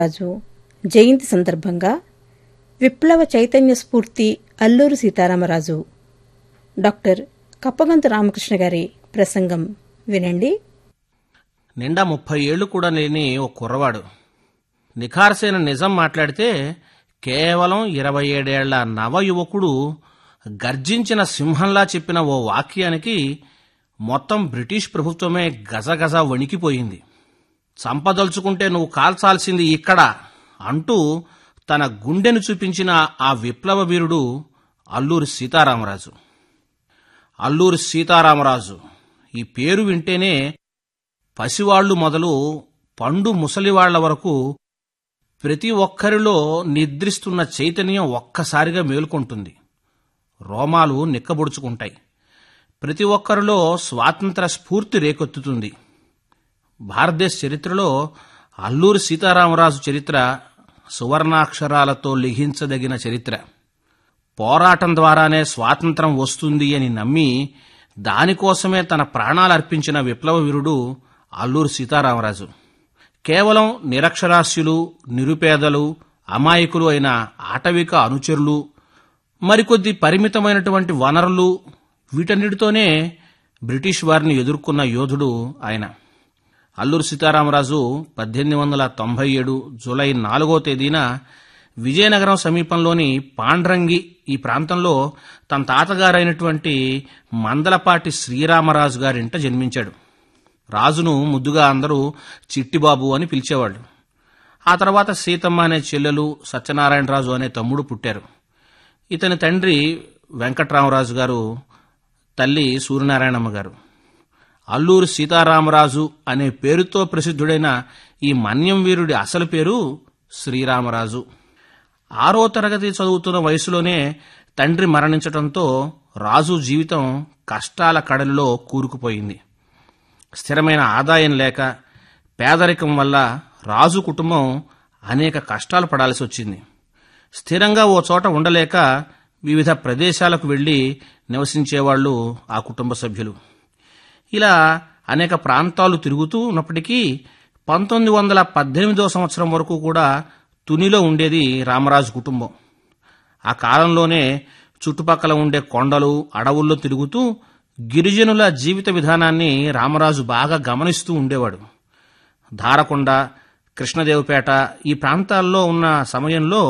రాజు జయంతి సందర్భంగా విప్లవ చైతన్య స్ఫూర్తి అల్లూరు సీతారామరాజు డాక్టర్ కప్పగంతు రామకృష్ణ గారి ప్రసంగం వినండి నిండా ముప్పై ఏళ్లు కూడా లేని ఓ కుర్రవాడు నిఖార్సైన నిజం మాట్లాడితే కేవలం ఇరవై ఏడేళ్ల నవ యువకుడు గర్జించిన సింహంలా చెప్పిన ఓ వాక్యానికి మొత్తం బ్రిటిష్ ప్రభుత్వమే గజగజ వణికిపోయింది చంపదలుచుకుంటే నువ్వు కాల్చాల్సింది ఇక్కడ అంటూ తన గుండెను చూపించిన ఆ విప్లవ వీరుడు అల్లూరి సీతారామరాజు అల్లూరి సీతారామరాజు ఈ పేరు వింటేనే పసివాళ్లు మొదలు పండు ముసలివాళ్ల వరకు ప్రతి ఒక్కరిలో నిద్రిస్తున్న చైతన్యం ఒక్కసారిగా మేలుకొంటుంది రోమాలు నిక్కబొడుచుకుంటాయి ప్రతి ఒక్కరిలో స్వాతంత్ర స్ఫూర్తి రేకెత్తుతుంది భారతదేశ చరిత్రలో అల్లూరి సీతారామరాజు చరిత్ర సువర్ణాక్షరాలతో లిఖించదగిన చరిత్ర పోరాటం ద్వారానే స్వాతంత్రం వస్తుంది అని నమ్మి దానికోసమే తన ప్రాణాలు అర్పించిన విప్లవ వీరుడు అల్లూరి సీతారామరాజు కేవలం నిరక్షరాస్యులు నిరుపేదలు అమాయకులు అయిన ఆటవిక అనుచరులు మరికొద్ది పరిమితమైనటువంటి వనరులు వీటన్నిటితోనే బ్రిటిష్ వారిని ఎదుర్కొన్న యోధుడు ఆయన అల్లూరి సీతారామరాజు పద్దెనిమిది వందల తొంభై ఏడు జూలై నాలుగో తేదీన విజయనగరం సమీపంలోని పాండ్రంగి ఈ ప్రాంతంలో తన తాతగారైనటువంటి మందలపాటి శ్రీరామరాజు గారింట జన్మించాడు రాజును ముద్దుగా అందరూ చిట్టిబాబు అని పిలిచేవాళ్ళు ఆ తర్వాత సీతమ్మ అనే చెల్లెలు సత్యనారాయణరాజు అనే తమ్ముడు పుట్టారు ఇతని తండ్రి వెంకట్రామరాజు గారు తల్లి సూర్యనారాయణమ్మ గారు అల్లూరి సీతారామరాజు అనే పేరుతో ప్రసిద్ధుడైన ఈ మన్యం వీరుడి అసలు పేరు శ్రీరామరాజు ఆరో తరగతి చదువుతున్న వయసులోనే తండ్రి మరణించటంతో రాజు జీవితం కష్టాల కడలిలో కూరుకుపోయింది స్థిరమైన ఆదాయం లేక పేదరికం వల్ల రాజు కుటుంబం అనేక కష్టాలు పడాల్సి వచ్చింది స్థిరంగా ఓ చోట ఉండలేక వివిధ ప్రదేశాలకు వెళ్లి నివసించేవాళ్లు ఆ కుటుంబ సభ్యులు ఇలా అనేక ప్రాంతాలు తిరుగుతూ ఉన్నప్పటికీ పంతొమ్మిది వందల పద్దెనిమిదో సంవత్సరం వరకు కూడా తునిలో ఉండేది రామరాజు కుటుంబం ఆ కాలంలోనే చుట్టుపక్కల ఉండే కొండలు అడవుల్లో తిరుగుతూ గిరిజనుల జీవిత విధానాన్ని రామరాజు బాగా గమనిస్తూ ఉండేవాడు ధారకొండ కృష్ణదేవపేట ఈ ప్రాంతాల్లో ఉన్న సమయంలో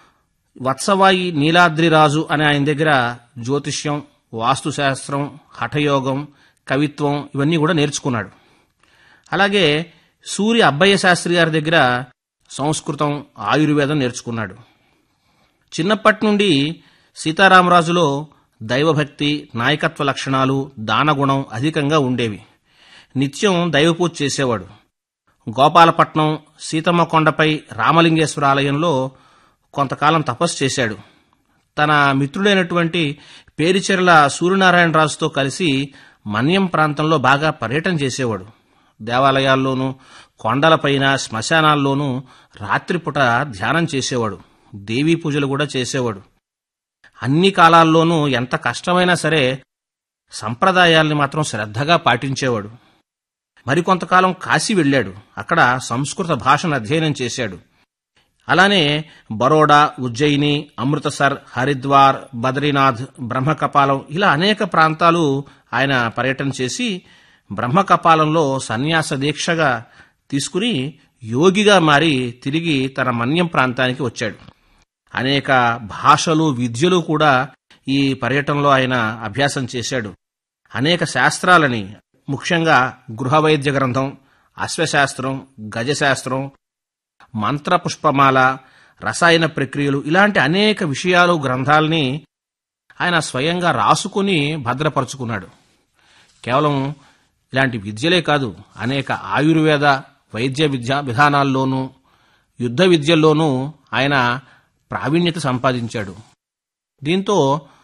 వత్సవాయి నీలాద్రిరాజు అనే ఆయన దగ్గర జ్యోతిష్యం వాస్తుశాస్త్రం హఠయోగం కవిత్వం ఇవన్నీ కూడా నేర్చుకున్నాడు అలాగే సూర్య అబ్బయ్య శాస్త్రి గారి దగ్గర సంస్కృతం ఆయుర్వేదం నేర్చుకున్నాడు చిన్నప్పటి నుండి సీతారామరాజులో దైవభక్తి నాయకత్వ లక్షణాలు దానగుణం అధికంగా ఉండేవి నిత్యం దైవపూజ చేసేవాడు గోపాలపట్నం సీతమ్మ కొండపై రామలింగేశ్వర ఆలయంలో కొంతకాలం తపస్సు చేశాడు తన మిత్రుడైనటువంటి పేరిచెర్ల సూర్యనారాయణరాజుతో కలిసి మన్యం ప్రాంతంలో బాగా పర్యటన చేసేవాడు దేవాలయాల్లోనూ కొండలపైన శ్మశానాల్లోనూ రాత్రిపూట ధ్యానం చేసేవాడు దేవీ పూజలు కూడా చేసేవాడు అన్ని కాలాల్లోనూ ఎంత కష్టమైనా సరే సంప్రదాయాల్ని మాత్రం శ్రద్ధగా పాటించేవాడు మరికొంతకాలం కాశీ వెళ్ళాడు అక్కడ సంస్కృత భాషను అధ్యయనం చేశాడు అలానే బరోడా ఉజ్జయిని అమృతసర్ హరిద్వార్ బద్రీనాథ్ బ్రహ్మకపాలం ఇలా అనేక ప్రాంతాలు ఆయన పర్యటన చేసి బ్రహ్మకపాలంలో సన్యాస దీక్షగా తీసుకుని యోగిగా మారి తిరిగి తన మన్యం ప్రాంతానికి వచ్చాడు అనేక భాషలు విద్యలు కూడా ఈ పర్యటనలో ఆయన అభ్యాసం చేశాడు అనేక శాస్త్రాలని ముఖ్యంగా గృహవైద్య గ్రంథం అశ్వశాస్త్రం గజశాస్త్రం మంత్రపుష్పమాల రసాయన ప్రక్రియలు ఇలాంటి అనేక విషయాలు గ్రంథాలని ఆయన స్వయంగా రాసుకుని భద్రపరుచుకున్నాడు కేవలం ఇలాంటి విద్యలే కాదు అనేక ఆయుర్వేద వైద్య విద్య విధానాల్లోనూ యుద్ధ విద్యల్లోనూ ఆయన ప్రావీణ్యత సంపాదించాడు దీంతో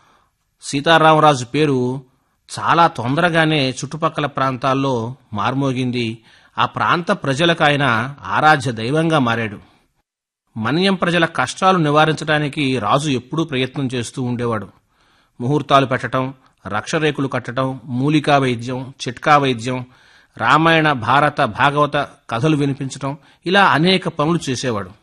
సీతారామరాజు పేరు చాలా తొందరగానే చుట్టుపక్కల ప్రాంతాల్లో మార్మోగింది ఆ ప్రాంత ప్రజలకు ఆయన ఆరాధ్య దైవంగా మారాడు మన్యం ప్రజల కష్టాలు నివారించడానికి రాజు ఎప్పుడూ ప్రయత్నం చేస్తూ ఉండేవాడు ముహూర్తాలు పెట్టడం రక్షరేకులు కట్టడం మూలికా వైద్యం చిట్కా వైద్యం రామాయణ భారత భాగవత కథలు వినిపించటం ఇలా అనేక పనులు చేసేవాడు